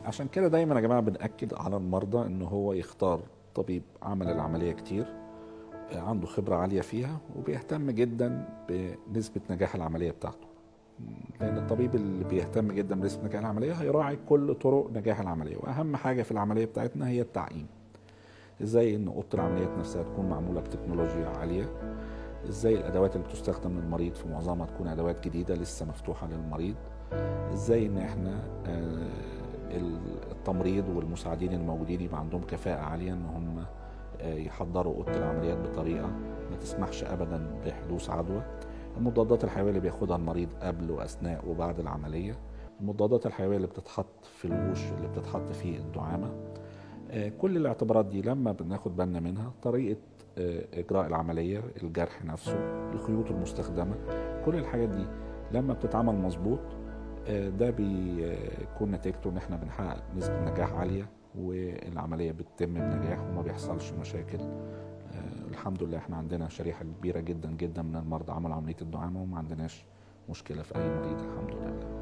عشان كده دايما يا جماعه بنأكد على المرضى ان هو يختار طبيب عمل العمليه كتير آه، عنده خبره عاليه فيها وبيهتم جدا بنسبه نجاح العمليه بتاعته لان الطبيب اللي بيهتم جدا بنسبه نجاح العمليه هيراعي كل طرق نجاح العمليه واهم حاجه في العمليه بتاعتنا هي التعقيم ازاي ان اوضه العمليات نفسها تكون معموله بتكنولوجيا عاليه ازاي الادوات اللي بتستخدم للمريض في معظمها تكون ادوات جديده لسه مفتوحه للمريض ازاي ان احنا آه، التمريض والمساعدين الموجودين يبقى عندهم كفاءه عاليه ان هم آه، يحضروا اوضه العمليات بطريقه ما تسمحش ابدا بحدوث عدوى المضادات الحيويه اللي بياخدها المريض قبل واثناء وبعد العمليه المضادات الحيويه اللي بتتحط في الوش اللي بتتحط في الدعامه آه، كل الاعتبارات دي لما بناخد بالنا منها طريقه آه، اجراء العمليه الجرح نفسه الخيوط المستخدمه كل الحاجات دي لما بتتعمل مظبوط آه، ده بيكون نتيجته ان احنا بنحقق نسبه نجاح عاليه والعمليه بتتم بنجاح وما بيحصلش مشاكل الحمد لله احنا عندنا شريحه كبيره جدا جدا من المرضى عملوا عمليه الدعامه وما عندناش مشكله في اي مريض الحمد لله